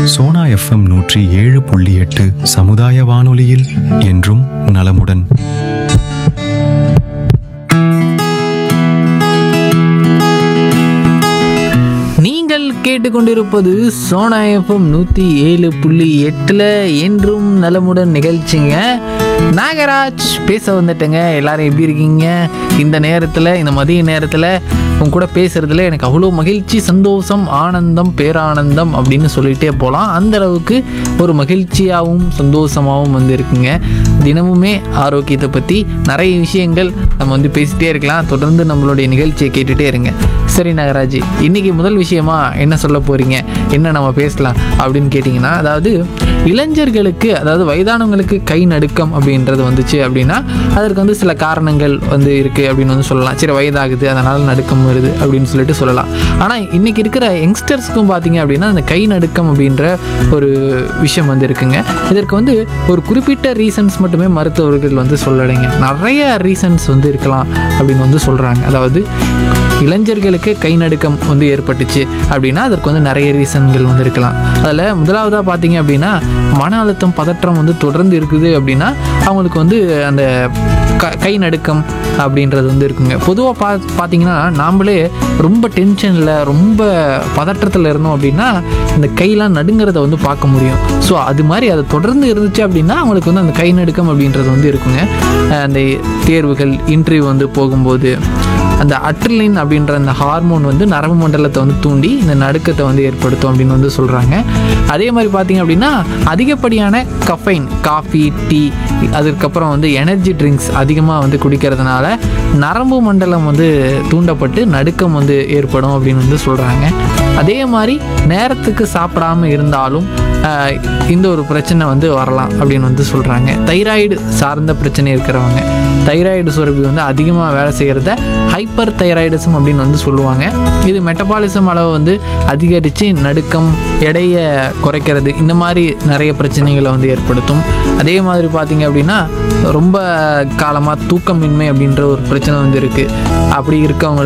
Sona FM நூற்றி ஏழு புள்ளி எட்டு சமுதாய வானொலியில் என்றும் நலமுடன் நீங்கள் கேட்டுக்கொண்டிருப்பது சோனா எஃப்எம் நூற்றி ஏழு புள்ளி எட்டில் என்றும் நலமுடன் நிகழ்ச்சிங்க நாகராஜ் பேச வந்துட்டேங்க எல்லாரும் எப்படி இருக்கீங்க இந்த நேரத்தில் இந்த மதிய நேரத்தில் உங்க கூட பேசுறதுல எனக்கு அவ்வளோ மகிழ்ச்சி சந்தோஷம் ஆனந்தம் பேரானந்தம் அப்படின்னு சொல்லிட்டே போகலாம் அந்த அளவுக்கு ஒரு மகிழ்ச்சியாகவும் சந்தோஷமாகவும் வந்து இருக்குங்க தினமுமே ஆரோக்கியத்தை பற்றி நிறைய விஷயங்கள் நம்ம வந்து பேசிட்டே இருக்கலாம் தொடர்ந்து நம்மளுடைய நிகழ்ச்சியை கேட்டுட்டே இருங்க சரி நாகராஜ் இன்னைக்கு முதல் விஷயமா என்ன சொல்ல போறீங்க என்ன நம்ம பேசலாம் அப்படின்னு கேட்டிங்கன்னா அதாவது இளைஞர்களுக்கு அதாவது வயதானவங்களுக்கு கை நடுக்கம் அப்படின்றது வந்துச்சு அப்படின்னா அதற்கு வந்து சில காரணங்கள் வந்து இருக்குது அப்படின்னு வந்து சொல்லலாம் சரி வயதாகுது அதனால் நடுக்கம் வருது அப்படின்னு சொல்லிட்டு சொல்லலாம் ஆனால் இன்னைக்கு இருக்கிற யங்ஸ்டர்ஸ்க்கும் பார்த்தீங்க அப்படின்னா அந்த கை நடுக்கம் அப்படின்ற ஒரு விஷயம் வந்து இருக்குங்க இதற்கு வந்து ஒரு குறிப்பிட்ட ரீசன்ஸ் மட்டுமே மருத்துவர்கள் வந்து சொல்லலைங்க நிறைய ரீசன்ஸ் வந்து இருக்கலாம் அப்படின்னு வந்து சொல்கிறாங்க அதாவது இளைஞர்களுக்கு கை நடுக்கம் வந்து ஏற்பட்டுச்சு அப்படின்னா அதற்கு வந்து நிறைய ரீசன்கள் வந்து இருக்கலாம் அதில் முதலாவதாக பார்த்தீங்க அப்படின்னா மன அழுத்தம் பதற்றம் வந்து தொடர்ந்து இருக்குது அப்படின்னா அவங்களுக்கு வந்து அந்த க கை நடுக்கம் அப்படின்றது வந்து இருக்குங்க பொதுவாக பா பார்த்தீங்கன்னா நாமளே ரொம்ப டென்ஷனில் ரொம்ப பதற்றத்தில் இருந்தோம் அப்படின்னா இந்த கையெல்லாம் நடுங்கிறத வந்து பார்க்க முடியும் ஸோ அது மாதிரி அது தொடர்ந்து இருந்துச்சு அப்படின்னா அவங்களுக்கு வந்து அந்த கை நடுக்கம் அப்படின்றது வந்து இருக்குங்க அஹ் அந்த தேர்வுகள் இன்டர்வியூ வந்து போகும்போது அந்த அட்ரிலின் அப்படின்ற அந்த ஹார்மோன் வந்து நரம்பு மண்டலத்தை வந்து தூண்டி இந்த நடுக்கத்தை வந்து ஏற்படுத்தும் அப்படின்னு வந்து சொல்கிறாங்க அதே மாதிரி பார்த்தீங்க அப்படின்னா அதிகப்படியான கஃபைன் காஃபி டீ அதுக்கப்புறம் வந்து எனர்ஜி ட்ரிங்க்ஸ் அதிகமாக வந்து குடிக்கிறதுனால நரம்பு மண்டலம் வந்து தூண்டப்பட்டு நடுக்கம் வந்து ஏற்படும் அப்படின்னு வந்து சொல்கிறாங்க அதே மாதிரி நேரத்துக்கு சாப்பிடாம இருந்தாலும் ஆஹ், இந்த ஒரு பிரச்சனை வந்து வரலாம் அப்படின்னு வந்து சொல்கிறாங்க தைராய்டு சார்ந்த பிரச்சனை இருக்கிறவங்க தைராய்டு சுரப்பி வந்து அதிகமாக வேலை செய்கிறத ஹைப்பர் தைராய்டிசம் அப்படின்னு வந்து சொல்லுவாங்க இது மெட்டபாலிசம் அளவு வந்து அதிகரித்து நடுக்கம் எடையை குறைக்கிறது இந்த மாதிரி நிறைய பிரச்சனைகளை வந்து ஏற்படுத்தும் அதே மாதிரி பார்த்தீங்க அப்படின்னா ரொம்ப காலமாக தூக்கமின்மை அப்படின்ற ஒரு பிரச்சனை வந்து இருக்குது அப்படி இருக்கவங்களுக்கு